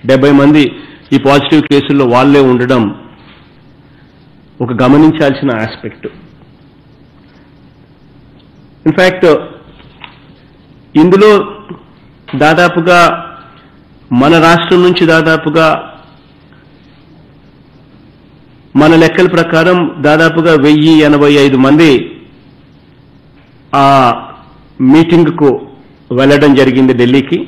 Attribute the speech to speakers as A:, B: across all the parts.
A: డెబ్బై మంది ఈ పాజిటివ్ కేసుల్లో వాళ్ళే ఉండడం ఒక గమనించాల్సిన ఆస్పెక్ట్ ఇన్ఫ్యాక్ట్ ఇందులో దాదాపుగా మన రాష్ట్రం నుంచి దాదాపుగా మన లెక్కల ప్రకారం దాదాపుగా వెయ్యి ఎనభై ఐదు మంది ఆ మీటింగ్కు వెళ్ళడం జరిగింది ఢిల్లీకి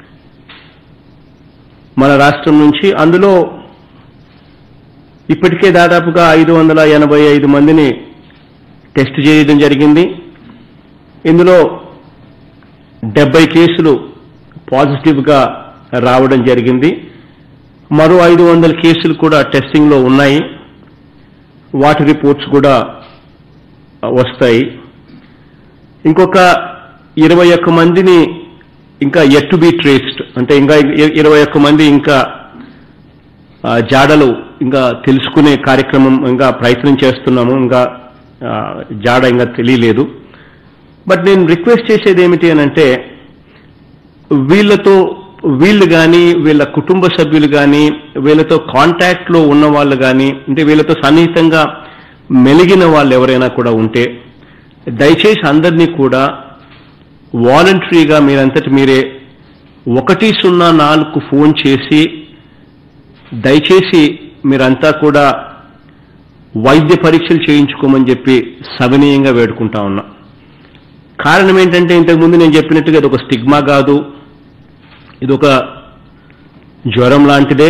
A: మన రాష్ట్రం నుంచి అందులో ఇప్పటికే దాదాపుగా ఐదు వందల ఎనభై ఐదు మందిని టెస్ట్ చేయడం జరిగింది ఇందులో డెబ్బై కేసులు పాజిటివ్గా రావడం జరిగింది మరో ఐదు వందల కేసులు కూడా టెస్టింగ్లో ఉన్నాయి వాటి రిపోర్ట్స్ కూడా వస్తాయి ఇంకొక ఇరవై ఒక్క మందిని ఇంకా ఎట్ టు బి ట్రేస్డ్ అంటే ఇంకా ఇ- ఇరవై ఒక్క మంది ఇంకా ఆ, జాడలు ఇంకా తెలుసుకునే కార్యక్రమం ఇంకా ప్రయత్నం చేస్తున్నాము ఇంకా ఆ, జాడ ఇంకా తెలియలేదు బట్ నేను రిక్వెస్ట్ చేసేది ఏమిటి అని అంటే వీళ్ళతో వీళ్ళు కానీ వీళ్ళ కుటుంబ సభ్యులు కానీ వీళ్ళతో కాంటాక్ట్లో ఉన్న వాళ్ళు కానీ అంటే వీళ్ళతో సన్నిహితంగా మెలిగిన వాళ్ళు ఎవరైనా కూడా ఉంటే దయచేసి అందరినీ కూడా వాలంటరీగా మీరంతటి మీరే ఒకటి సున్నా నాలుగు ఫోన్ చేసి దయచేసి మీరంతా కూడా వైద్య పరీక్షలు చేయించుకోమని చెప్పి సవినీయంగా వేడుకుంటా ఉన్నా కారణం ఏంటంటే ఇంతకుముందు నేను చెప్పినట్టుగా ఇది ఒక స్టిగ్మా కాదు ఇది ఒక జ్వరం లాంటిదే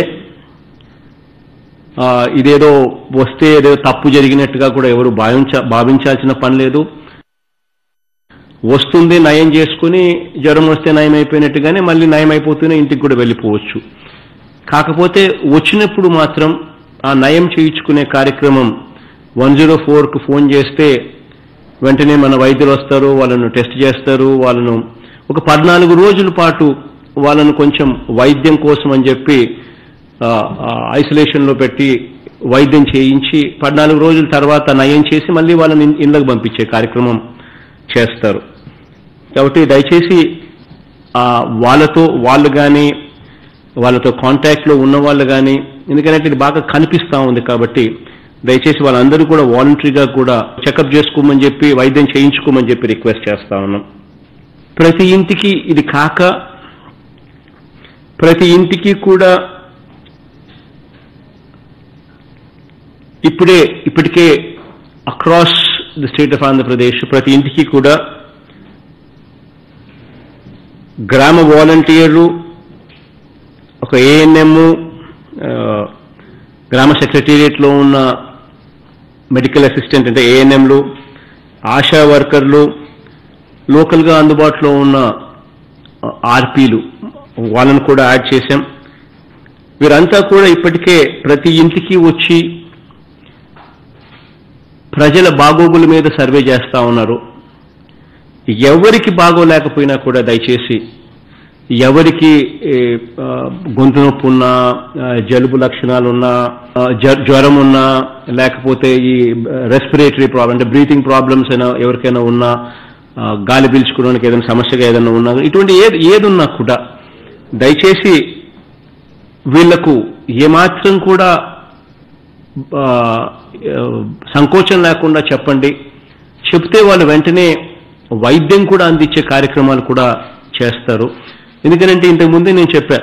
A: ఆ, ఇదేదో వస్తే ఏదో తప్పు జరిగినట్టుగా కూడా ఎవరు భావించ భావించాల్సిన పని లేదు వస్తుంది నయం చేసుకుని జ్వరం వస్తే నయం అయిపోయినట్టుగానే మళ్ళీ నయం అయిపోతూనే ఇంటికి కూడా వెళ్ళిపోవచ్చు కాకపోతే వచ్చినప్పుడు మాత్రం ఆ నయం చేయించుకునే కార్యక్రమం వన్ జీరో ఫోర్కు ఫోన్ చేస్తే వెంటనే మన వైద్యులు వస్తారు వాళ్ళను టెస్ట్ చేస్తారు వాళ్ళను ఒక పద్నాలుగు రోజుల పాటు వాళ్ళను కొంచెం వైద్యం కోసం అని చెప్పి ఆ, ఆ, ఐసోలేషన్లో పెట్టి వైద్యం చేయించి పద్నాలుగు రోజుల తర్వాత నయం చేసి మళ్ళీ వాళ్ళని ఇన్- ఇళ్ళకు పంపించే కార్యక్రమం చేస్తారు కాబట్టి దయచేసి ఆ, వాళ్ళతో వాళ్ళు కానీ వాళ్ళతో కాంటాక్ట్లో ఉన్న వాళ్ళు కానీ ఎందుకంటే ఇది బాగా కనిపిస్తూ ఉంది కాబట్టి దయచేసి వాళ్ళందరూ కూడా వాలంటరీగా కూడా చెకప్ చేసుకోమని చెప్పి వైద్యం చేయించుకోమని చెప్పి రిక్వెస్ట్ చేస్తా ఉన్నాం ప్రతి ఇంటికి ఇది కాక ప్రతి ఇంటికి కూడా ఇప్పుడే ఇప్పటికే across the state of Andhra Pradesh ప్రతి ఇంటికి కూడా గ్రామ వాలంటీర్లు ఒక ఏఎన్ఎం గ్రామ సెక్రటేరియట్లో ఉన్న మెడికల్ అసిస్టెంట్ అంటే ఏఎన్ఎంలు ఆశా వర్కర్లు లోకల్గా అందుబాటులో ఉన్న ఆర్పీలు వాళ్ళను కూడా యాడ్ చేశాం వీరంతా కూడా ఇప్పటికే ప్రతి ఇంటికి వచ్చి ప్రజల బాగోగుల మీద సర్వే చేస్తా ఉన్నారు ఎవరికి బాగోలేకపోయినా కూడా దయచేసి ఎవరికి ఏ, ఆ, గొంతు నొప్పి ఉన్నా ఆ, జలుబు లక్షణాలు ఉన్నా ఆ, జ్వ- జ్వరం ఉన్నా లేకపోతే ఈ రెస్పిరేటరీ ప్రాబ్లం అంటే బ్రీతింగ్ ప్రాబ్లమ్స్ అయినా ఎవరికైనా ఉన్నా ఆ, గాలి పీల్చుకోవడానికి ఏదైనా సమస్యగా ఏదైనా ఉన్నా ఇటువంటి ఏది ఏది ఉన్నా కూడా దయచేసి వీళ్లకు ఏమాత్రం కూడా ఆ, సంకోచం లేకుండా చెప్పండి చెప్తే వాళ్ళు వెంటనే వైద్యం కూడా అందించే కార్యక్రమాలు కూడా చేస్తారు ఎందుకంటే ఇంతకు ముందే నేను చెప్పా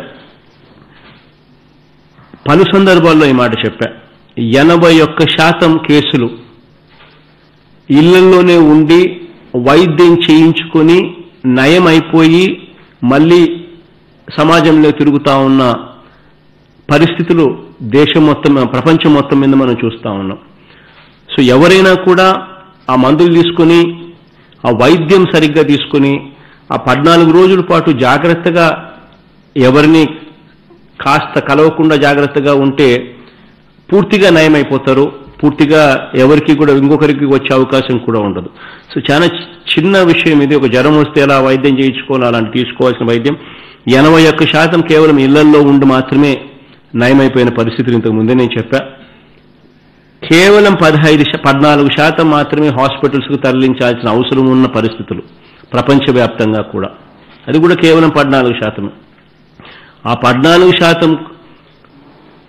A: పలు సందర్భాల్లో ఈ మాట చెప్పా ఎనభై ఒక్క శాతం కేసులు ఇళ్లలోనే ఉండి వైద్యం చేయించుకొని నయం అయిపోయి మళ్ళీ సమాజంలో తిరుగుతా ఉన్న పరిస్థితులు దేశం మొత్తం ప్రపంచం మొత్తం మీద మనం చూస్తా ఉన్నాం సో ఎవరైనా కూడా ఆ మందులు తీసుకొని ఆ వైద్యం సరిగ్గా తీసుకొని ఆ పద్నాలుగు రోజుల పాటు జాగ్రత్తగా ఎవరిని కాస్త కలవకుండా జాగ్రత్తగా ఉంటే పూర్తిగా నయమైపోతారు పూర్తిగా ఎవరికి కూడా ఇంకొకరికి వచ్చే అవకాశం కూడా ఉండదు సో చాలా చి- చిన్న విషయం ఇది ఒక జ్వరం వస్తే ఎలా వైద్యం చేయించుకోవాలి అలాంటి తీసుకోవాల్సిన వైద్యం ఎనభై ఒక్క శాతం కేవలం ఇళ్లల్లో ఉండి మాత్రమే నయమైపోయిన పరిస్థితులు ఇంతకు ముందే నేను చెప్పా కేవలం పదహైదు శా- పద్నాలుగు శాతం మాత్రమే హాస్పిటల్స్కు తరలించాల్సిన అవసరం ఉన్న పరిస్థితులు ప్రపంచవ్యాప్తంగా కూడా అది కూడా కేవలం పద్నాలుగు శాతమే ఆ పద్నాలుగు శాతం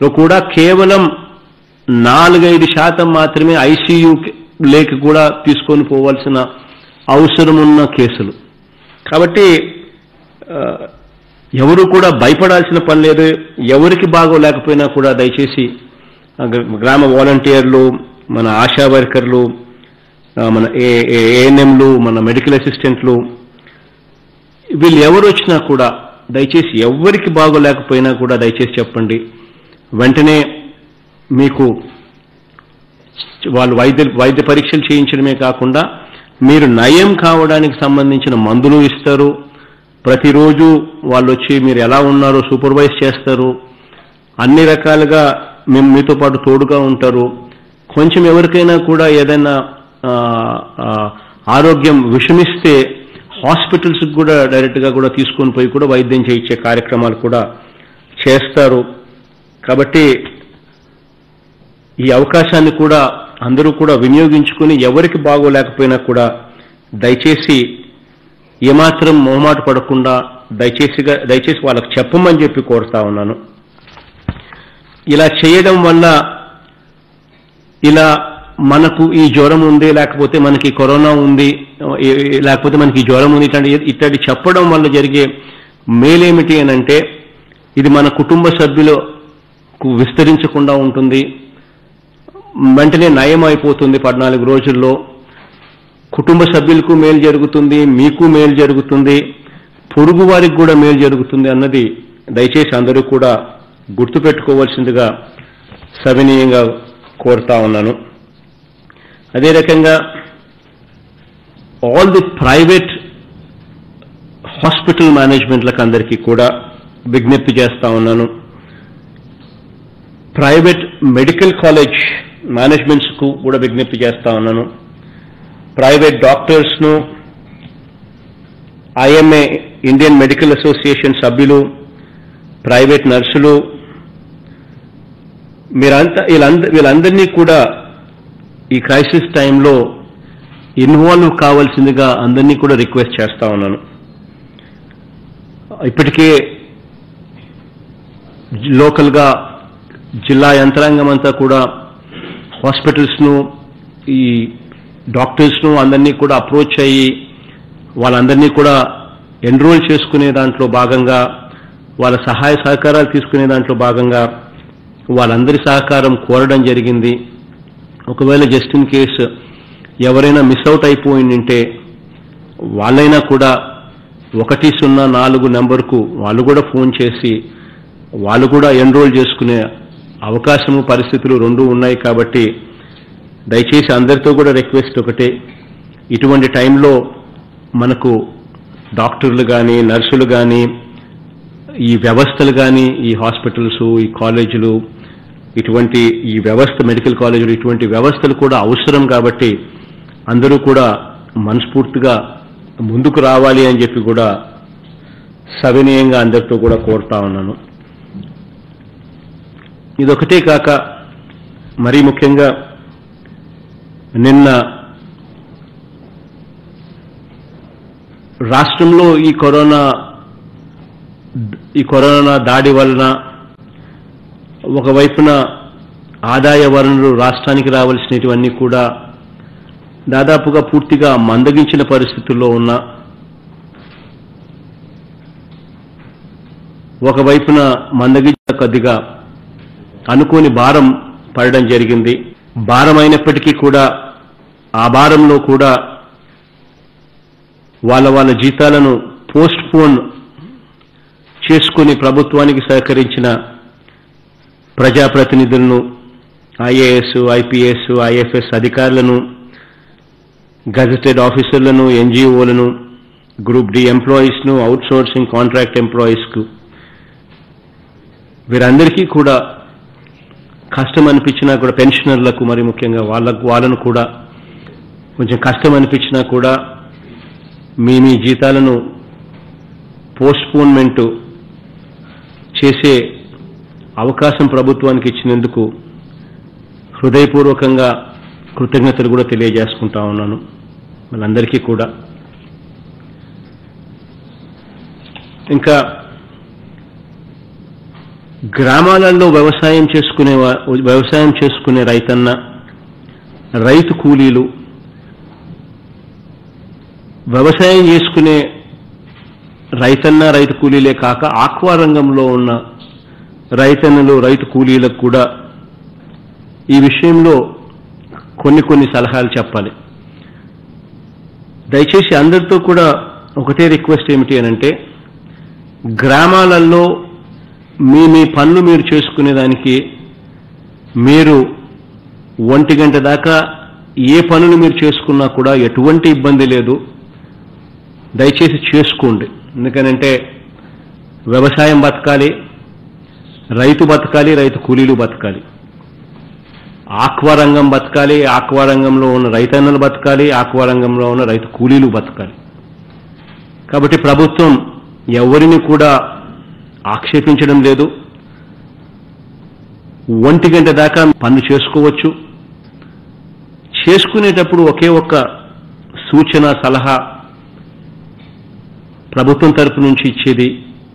A: లో కూడా కేవలం నాలుగైదు శాతం మాత్రమే ఐసీయూ లేక కూడా తీసుకొని పోవాల్సిన అవసరం ఉన్న కేసులు కాబట్టి ఆ, ఎవరు కూడా భయపడాల్సిన పని లేదు ఎవరికి బాగోలేకపోయినా కూడా దయచేసి ఆ, గ్ర- గ్రామ వాలంటీర్లు మన ఆశా వర్కర్లు ఆ, మన ఏఎన్ఎంలు మన మెడికల్ అసిస్టెంట్లు వీళ్ళు ఎవరు వచ్చినా కూడా దయచేసి ఎవరికి బాగోలేకపోయినా కూడా దయచేసి చెప్పండి వెంటనే మీకు వాళ్ళు వైద్య వైద్య పరీక్షలు చేయించడమే కాకుండా మీరు నయం కావడానికి సంబంధించిన మందులు ఇస్తారు ప్రతిరోజు వాళ్ళు వచ్చి మీరు ఎలా ఉన్నారో సూపర్వైజ్ చేస్తారు అన్ని రకాలుగా మేము మీతో పాటు తోడుగా ఉంటారు కొంచెం ఎవరికైనా కూడా ఏదైనా ఆ, ఆ, ఆరోగ్యం విషమిస్తే హాస్పిటల్స్కి కూడా డైరెక్ట్గా కూడా తీసుకొని పోయి కూడా వైద్యం చేయించే కార్యక్రమాలు కూడా చేస్తారు కాబట్టి ఈ అవకాశాన్ని కూడా అందరూ కూడా వినియోగించుకుని ఎవరికి బాగోలేకపోయినా కూడా దయచేసి ఏమాత్రం మొహమాట పడకుండా దయచేసిగా దయచేసి వాళ్ళకి చెప్పమని చెప్పి కోరుతా ఉన్నాను ఇలా చేయడం వల్ల ఇలా మనకు ఈ జ్వరం ఉంది లేకపోతే మనకి కరోనా ఉంది ఏ- ఏ- లేకపోతే మనకి ఈ జ్వరం ఉంది ఇట్లాంటి ఇట్లాంటి చెప్పడం వల్ల జరిగే మేలేమిటి అని అంటే ఇది మన కుటుంబ సభ్యులకు విస్తరించకుండా ఉంటుంది వెంటనే నయం అయిపోతుంది పద్నాలుగు రోజుల్లో కుటుంబ సభ్యులకు మేలు జరుగుతుంది మీకు మేలు జరుగుతుంది పొరుగు వారికి కూడా మేలు జరుగుతుంది అన్నది దయచేసి అందరూ కూడా గుర్తుపెట్టుకోవాల్సిందిగా సవినీయంగా కోరుతా ఉన్నాను అదే రకంగా ఆల్ ది ప్రైవేట్ హాస్పిటల్ మేనేజ్మెంట్లకు అందరికీ కూడా విజ్ఞప్తి చేస్తా ఉన్నాను ప్రైవేట్ మెడికల్ కాలేజ్ మేనేజ్మెంట్స్కు కూడా విజ్ఞప్తి చేస్తా ఉన్నాను ప్రైవేట్ డాక్టర్స్ను ఐఎంఏ ఇండియన్ మెడికల్ అసోసియేషన్ సభ్యులు ప్రైవేట్ నర్సులు మీరంతా వీళ్ళంద వీళ్ళందరినీ కూడా ఈ క్రైసిస్ టైంలో ఇన్వాల్వ్ కావాల్సిందిగా అందరినీ కూడా రిక్వెస్ట్ చేస్తా ఉన్నాను ఇప్పటికే లోకల్గా జిల్లా యంత్రాంగం అంతా కూడా హాస్పిటల్స్ను ఈ డాక్టర్స్ను అందరినీ కూడా అప్రోచ్ అయ్యి వాళ్ళందరినీ కూడా ఎన్రోల్ చేసుకునే దాంట్లో భాగంగా వాళ్ళ సహాయ సహకారాలు తీసుకునే దాంట్లో భాగంగా వాళ్ళందరి సహకారం కోరడం జరిగింది ఒకవేళ జస్ట్ ఇన్ కేస్ ఎవరైనా మిస్ అవుట్ అయిపోయిందంటే వాళ్ళైనా కూడా ఒకటి సున్నా నాలుగు నెంబర్కు వాళ్ళు కూడా ఫోన్ చేసి వాళ్ళు కూడా ఎన్రోల్ చేసుకునే అవకాశము పరిస్థితులు రెండు ఉన్నాయి కాబట్టి దయచేసి అందరితో కూడా రిక్వెస్ట్ ఒకటే ఇటువంటి టైంలో మనకు డాక్టర్లు కానీ నర్సులు కానీ ఈ వ్యవస్థలు కానీ ఈ హాస్పిటల్స్ ఈ కాలేజీలు ఇటువంటి ఈ వ్యవస్థ మెడికల్ కాలేజీలు ఇటువంటి వ్యవస్థలు కూడా అవసరం కాబట్టి అందరూ కూడా మనస్ఫూర్తిగా ముందుకు రావాలి అని చెప్పి కూడా సవినయంగా అందరితో కూడా కోరుతా ఉన్నాను ఇదొకటే కాక మరీ ముఖ్యంగా నిన్న రాష్ట్రంలో ఈ కరోనా ఈ కరోనా దాడి వలన ఒకవైపున ఆదాయ వనరులు రాష్ట్రానికి రావాల్సినటువన్నీ కూడా దాదాపుగా పూర్తిగా మందగించిన పరిస్థితుల్లో ఉన్న ఒకవైపున మందగించిన కొద్దిగా అనుకోని భారం పడడం జరిగింది భారం అయినప్పటికీ కూడా ఆ భారంలో కూడా వాళ్ళ వాళ్ళ జీతాలను పోస్ట్ పోన్ చేసుకుని ప్రభుత్వానికి సహకరించిన ప్రజాప్రతినిధులను ఐఏఎస్ ఐపీఎస్ ఐఎఫ్ఎస్ అధికారులను గజెటెడ్ ఆఫీసర్లను ఎన్జిఓలను గ్రూప్ డి ఎంప్లాయీస్ను అవుట్సోర్సింగ్ కాంట్రాక్ట్ ఎంప్లాయీస్కు వీరందరికీ కూడా కష్టం అనిపించినా కూడా పెన్షనర్లకు మరి ముఖ్యంగా వాళ్ళకు వాళ్ళను కూడా కొంచెం కష్టం అనిపించినా కూడా మీ మీ జీతాలను పోస్ట్పోన్మెంట్ చేసే అవకాశం ప్రభుత్వానికి ఇచ్చినందుకు హృదయపూర్వకంగా కృతజ్ఞతలు కూడా తెలియజేసుకుంటా ఉన్నాను వాళ్ళందరికీ కూడా ఇంకా గ్రామాలలో వ్యవసాయం చేసుకునే వా- వ్యవసాయం చేసుకునే రైతన్న రైతు కూలీలు వ్యవసాయం చేసుకునే రైతన్న రైతు కూలీలే కాక ఆక్వా రంగంలో ఉన్న రైతన్నలు రైతు కూలీలకు కూడా ఈ విషయంలో కొన్ని కొన్ని సలహాలు చెప్పాలి దయచేసి అందరితో కూడా ఒకటే రిక్వెస్ట్ ఏమిటి అనంటే గ్రామాలలో మీ మీ పనులు మీరు చేసుకునేదానికి మీరు ఒంటి గంట దాకా ఏ పనులు మీరు చేసుకున్నా కూడా ఎటువంటి ఇబ్బంది లేదు దయచేసి చేసుకోండి ఎందుకనంటే వ్యవసాయం బతకాలి రైతు బతకాలి రైతు కూలీలు బతకాలి ఆక్వా రంగం బతకాలి ఆక్వా రంగంలో ఉన్న రైతన్నలు బతకాలి ఆక్వా రంగంలో ఉన్న రైతు కూలీలు బతకాలి కాబట్టి ప్రభుత్వం ఎవరిని కూడా ఆక్షేపించడం లేదు ఒంటి గంట దాకా పనులు చేసుకోవచ్చు చేసుకునేటప్పుడు ఒకే ఒక్క సూచన సలహా ప్రభుత్వం తరపు నుంచి ఇచ్చేది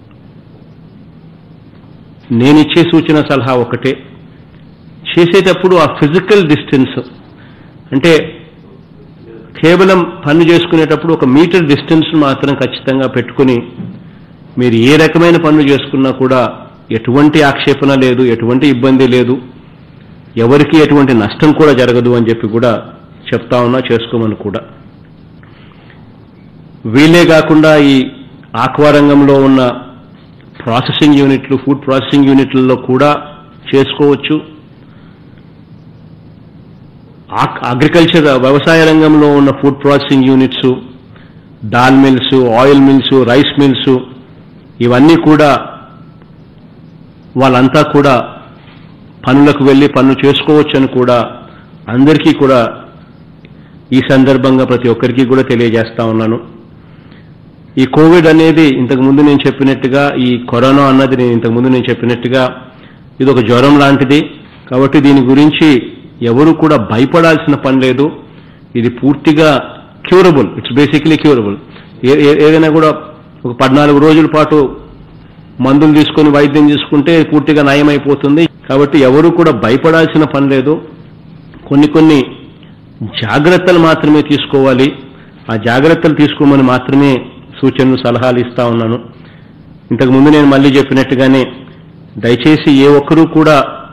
A: నేనిచ్చే సూచన సలహా ఒకటే చేసేటప్పుడు ఆ ఫిజికల్ డిస్టెన్స్ అంటే కేవలం పని చేసుకునేటప్పుడు ఒక మీటర్ డిస్టెన్స్ మాత్రం ఖచ్చితంగా పెట్టుకుని మీరు ఏ రకమైన పనులు చేసుకున్నా కూడా ఎటువంటి ఆక్షేపణ లేదు ఎటువంటి ఇబ్బంది లేదు ఎవరికి ఎటువంటి నష్టం కూడా జరగదు అని చెప్పి కూడా చెప్తా ఉన్నా చేసుకోమని కూడా వీలే కాకుండా ఈ ఆక్వా రంగంలో ఉన్న ప్రాసెసింగ్ యూనిట్లు ఫుడ్ ప్రాసెసింగ్ యూనిట్లలో కూడా చేసుకోవచ్చు ఆక్- అగ్రికల్చర్ వ్యవసాయ రంగంలో ఉన్న food processing units dal mills oil mills rice mills ఇవన్నీ కూడా వాళ్ళంతా కూడా పనులకు వెళ్ళి పనులు చేసుకోవచ్చని కూడా అందరికీ కూడా ఈ సందర్భంగా ప్రతి ఒక్కరికి కూడా తెలియజేస్తా ఉన్నాను ఈ కోవిడ్ అనేది ఇంతకు ముందు నేను చెప్పినట్టుగా ఈ కరోనా అన్నది నేను ఇంతకు ముందు నేను చెప్పినట్టుగా ఇది ఒక జ్వరం లాంటిది కాబట్టి దీని గురించి ఎవరు కూడా భయపడాల్సిన పని లేదు ఇది పూర్తిగా క్యూరబుల్ ఇట్స్ బేసిక్లీ క్యూరబుల్ ఏదైనా కూడా ఒక పద్నాలుగు రోజుల పాటు మందులు తీసుకొని వైద్యం తీసుకుంటే పూర్తిగా నయమైపోతుంది కాబట్టి ఎవరు కూడా భయపడాల్సిన పని లేదు కొన్ని కొన్ని జాగ్రత్తలు మాత్రమే తీసుకోవాలి ఆ జాగ్రత్తలు తీసుకోమని మాత్రమే సూచనలు సలహాలు ఇస్తా ఉన్నాను ఇంతకు ముందు నేను మళ్ళీ చెప్పినట్టుగానే దయచేసి ఏ ఒక్కరూ కూడా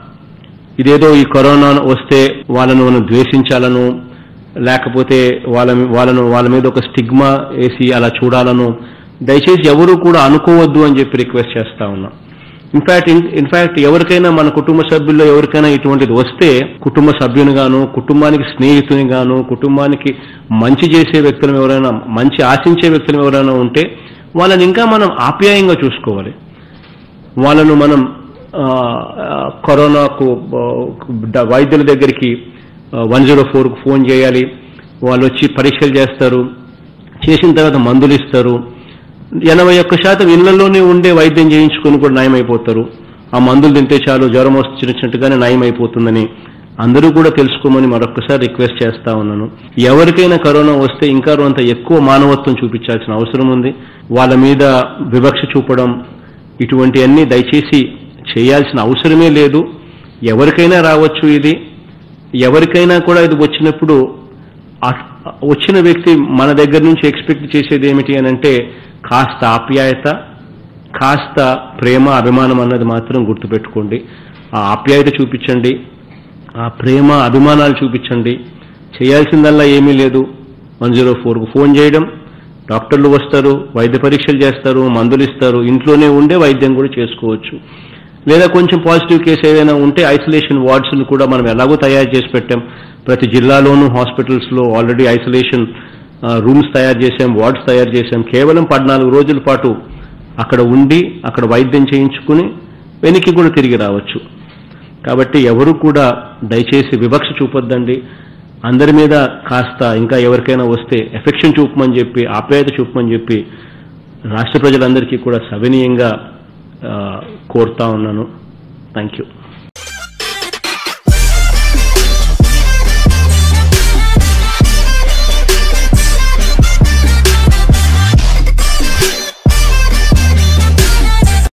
A: ఇదేదో ఈ కరోనా వస్తే వాళ్ళను మనం ద్వేషించాలను లేకపోతే వాళ్ళ వాళ్ళను వాళ్ళ మీద ఒక స్టిగ్మా వేసి అలా చూడాలను దయచేసి ఎవరు కూడా అనుకోవద్దు అని చెప్పి రిక్వెస్ట్ చేస్తా ఉన్నా ఇన్ఫాక్ట్ ఇన్ఫాక్ట్ ఎవరికైనా మన కుటుంబ సభ్యుల్లో ఎవరికైనా ఇటువంటిది వస్తే కుటుంబ సభ్యునిగాను కుటుంబానికి స్నేహితునిగాను కుటుంబానికి మంచి చేసే వ్యక్తులు ఎవరైనా మంచి ఆశించే వ్యక్తులు ఎవరైనా ఉంటే వాళ్ళని ఇంకా మనం ఆప్యాయంగా చూసుకోవాలి వాళ్ళను మనం ఆ, ఆ, కరోనాకు ఆ, డ- వైద్యుల దగ్గరికి వన్ జీరో ఫోర్కు ఫోన్ చేయాలి వాళ్ళు వచ్చి పరీక్షలు చేస్తారు చేసిన తర్వాత మందులు ఇస్తారు ఎనభై ఒక్క శాతం ఇళ్లలోనే ఉండే వైద్యం చేయించుకొని కూడా నయమైపోతారు ఆ మందులు తింటే చాలు జ్వరం వచ్చినట్టుగానే నయమైపోతుందని అందరూ కూడా తెలుసుకోమని మరొకసారి రిక్వెస్ట్ చేస్తా ఉన్నాను ఎవరికైనా కరోనా వస్తే ఇంకా కొంత ఎక్కువ మానవత్వం చూపించాల్సిన అవసరం ఉంది వాళ్ళ మీద వివక్ష చూపడం ఇటువంటివన్నీ దయచేసి చేయాల్సిన అవసరమే లేదు ఎవరికైనా రావచ్చు ఇది ఎవరికైనా కూడా ఇది వచ్చినప్పుడు ఆ- వచ్చిన వ్యక్తి మన దగ్గర నుంచి ఎక్స్పెక్ట్ చేసేది ఏమిటి అని అంటే కాస్త ఆప్యాయత కాస్త ప్రేమ అభిమానం అన్నది మాత్రం గుర్తుపెట్టుకోండి ఆ ఆప్యాయత చూపించండి ఆ ప్రేమ అభిమానాలు చూపించండి చేయాల్సిందల్లా ఏమీ లేదు వన్ జీరో ఫోర్కు ఫోన్ చేయడం డాక్టర్లు వస్తారు వైద్య పరీక్షలు చేస్తారు మందులు ఇస్తారు ఇంట్లోనే ఉండే వైద్యం కూడా చేసుకోవచ్చు లేదా కొంచెం పాజిటివ్ కేసు ఏదైనా ఉంటే ఐసోలేషన్ వార్డ్స్ను కూడా మనం ఎలాగో తయారు చేసి పెట్టాం ప్రతి జిల్లాలోనూ హాస్పిటల్స్లో ఆల్రెడీ ఐసోలేషన్ రూమ్స్ తయారు చేసాం వార్డ్స్ తయారు చేసాం కేవలం పద్నాలుగు రోజుల పాటు అక్కడ ఉండి అక్కడ వైద్యం చేయించుకుని వెనక్కి కూడా తిరిగి రావచ్చు కాబట్టి ఎవరు కూడా దయచేసి వివక్ష చూపొద్దండి అందరి మీద కాస్త ఇంకా ఎవరికైనా వస్తే ఎఫెక్షన్ చూపమని చెప్పి ఆప్యాయత చూపమని చెప్పి రాష్ట్ర ప్రజలందరికీ కూడా సవినీయంగా ఆ, కోరుతా ఉన్నాను థ్యాంక్ యూ